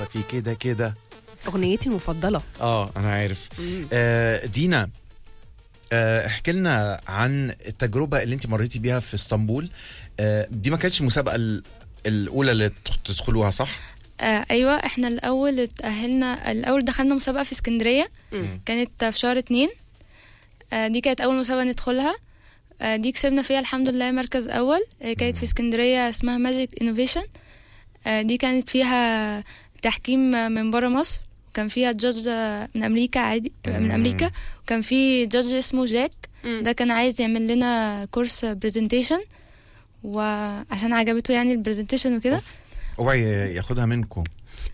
حلوه في كده كده اغنيتي المفضله اه انا عارف آه دينا آه احكي لنا عن التجربه اللي انت مريتي بيها في اسطنبول آه دي ما كانتش المسابقه ال- الاولى اللي تدخ- تدخلوها صح آه ايوه احنا الاول اتاهلنا الاول دخلنا مسابقه في اسكندريه مم. كانت في شهر اتنين آه دي كانت اول مسابقه ندخلها آه دي كسبنا فيها الحمد لله مركز اول آه كانت في اسكندريه اسمها ماجيك انوفيشن آه دي كانت فيها تحكيم آه، من بره مصر وكان فيها جادج آه، من امريكا عادي آه، من مم. امريكا وكان في جادج اسمه جاك مم. ده كان عايز يعمل لنا كورس برزنتيشن وعشان عجبته يعني البرزنتيشن وكده أوف. اوعي ياخدها منكم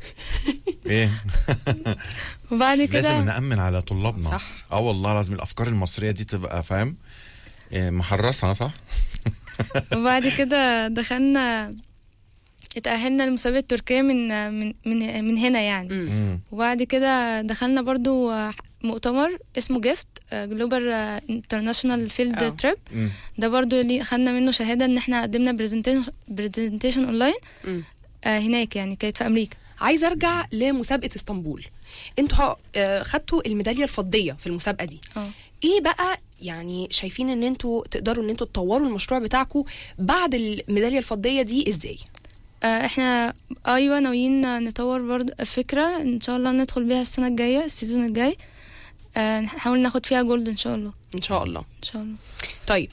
ايه وبعد لازم كده نأمن على طلابنا صح. اه والله لازم الافكار المصريه دي تبقى فاهم إيه، محرصه صح وبعد كده دخلنا اتأهلنا لمسابقة تركيا من من من, من هنا يعني مم. مم. وبعد كده دخلنا برضو مؤتمر اسمه جيفت جلوبال انترناشونال فيلد آه. تريب مم. ده برضو اللي خدنا منه شهادة ان احنا قدمنا برزنتيشن اونلاين مم. هناك يعني كانت في امريكا عايزه ارجع لمسابقه اسطنبول انتوا آه، خدتوا الميداليه الفضيه في المسابقه دي اه ايه بقى يعني شايفين ان انتوا تقدروا ان انتوا تطوروا المشروع بتاعكم بعد الميداليه الفضيه دي ازاي آه، احنا ايوه ناويين نطور برضو فكرة ان شاء الله ندخل بيها السنة الجاية السيزون الجاي آه، نحاول ناخد فيها جولد ان شاء الله ان شاء الله ان شاء الله طيب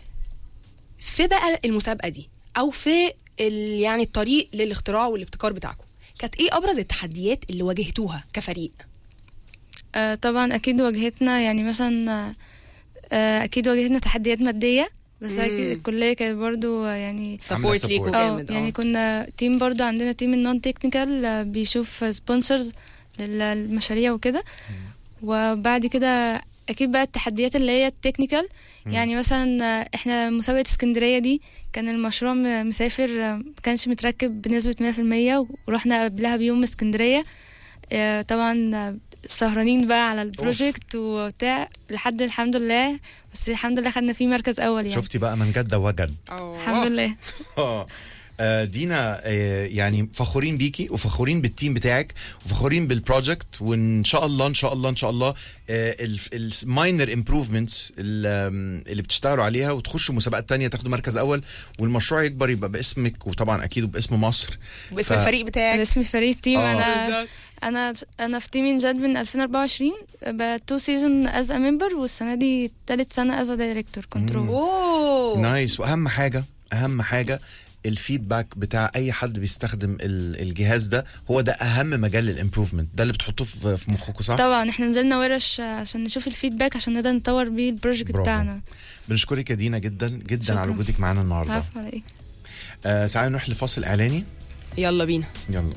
في بقى المسابقه دي او في ال- يعني الطريق للاختراع والابتكار بتاعكم كانت ايه ابرز التحديات اللي واجهتوها كفريق آه طبعا اكيد واجهتنا يعني مثلا آه، آه اكيد واجهتنا تحديات ماديه بس مم. أكيد الكليه كانت برضو آه، يعني سبورت support. ليكوا اه جامد يعني اه كنا تيم برضو عندنا تيم النون تكنيكال بيشوف سبونسرز للمشاريع وكده وبعد كده اكيد بقى التحديات اللي هي التكنيكال يعني مثلا آه، احنا مسابقه اسكندريه دي كان المشروع م- مسافر آه، ما كانش متركب بنسبه 100% ورحنا قبلها بيوم اسكندريه آه، طبعا آه، سهرانين بقى على البروجكت وبتاع لحد الحمد لله بس الحمد لله خدنا فيه مركز اول يعني شفتي بقى من جد وجد الحمد لله اه آه، دينا آه، يعني فخورين بيكي وفخورين بالتيم بتاعك وفخورين بالبروجكت وان شاء الله ان شاء الله ان شاء الله الماينر امبروفمنتس اللي بتشتغلوا عليها وتخشوا مسابقات تانية تاخدوا مركز اول والمشروع يكبر يبقى باسمك وطبعا اكيد باسم مصر باسم ف- الفريق بتاعك باسم فريق التيم آه. انا انا انا في تيم انجاد من 2024 بقى تو سيزون از ا ممبر والسنه دي تالت سنه از ا دايركتور كنترول اوه نايس واهم حاجه اهم حاجه الفيدباك بتاع اي حد بيستخدم ال- الجهاز ده هو ده اهم مجال للامبروفمنت ده اللي بتحطوه في في مخكم صح طبعا احنا نزلنا ورش عشان نشوف الفيدباك عشان نقدر نطور بيه البروجكت برافو. بتاعنا بنشكرك يا دينا جدا جدا شكراً. على وجودك معانا النهارده عارفه على ايه آه تعالوا نروح لفاصل اعلاني يلا بينا يلا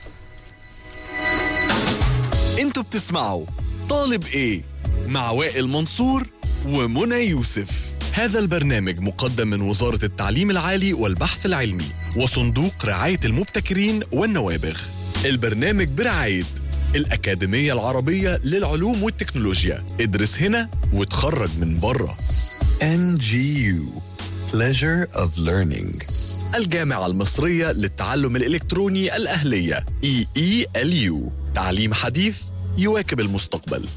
انتوا بتسمعوا طالب ايه مع وائل منصور ومنى يوسف هذا البرنامج مقدم من وزارة التعليم العالي والبحث العلمي وصندوق رعاية المبتكرين والنوابغ البرنامج برعاية الأكاديمية العربية للعلوم والتكنولوجيا ادرس هنا وتخرج من بره NGU Pleasure of Learning الجامعة المصرية للتعلم الإلكتروني الأهلية EELU تعليم حديث يواكب المستقبل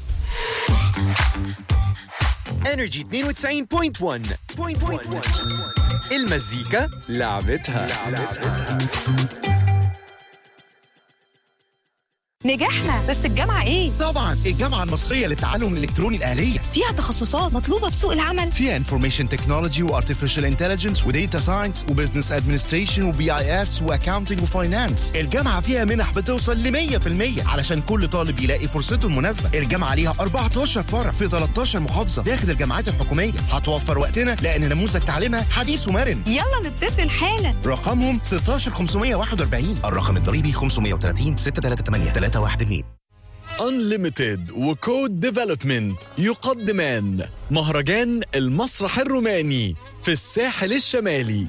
انرجي 92.1 المزيكا لعبتها نجحنا بس الجامعة ايه؟ طبعا الجامعة المصرية للتعلم الإلكتروني الآلية فيها تخصصات مطلوبة في سوق العمل فيها انفورميشن تكنولوجي وارتفيشال انتليجنس وديتا ساينس وبزنس ادمنستريشن وبي اي اس واكاونتنج وفاينانس الجامعة فيها منح بتوصل ل 100% علشان كل طالب يلاقي فرصته المناسبة الجامعة ليها 14 فرع في 13 محافظة داخل الجامعات الحكومية هتوفر وقتنا لأن نموذج تعليمها حديث ومرن يلا نتصل حالا رقمهم 16541 الرقم الضريبي 530 638 312 Unlimited وكود ديفلوبمنت يقدمان مهرجان المسرح الروماني في الساحل الشمالي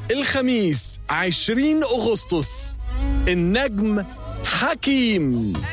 الخميس 20 أغسطس النجم حكيم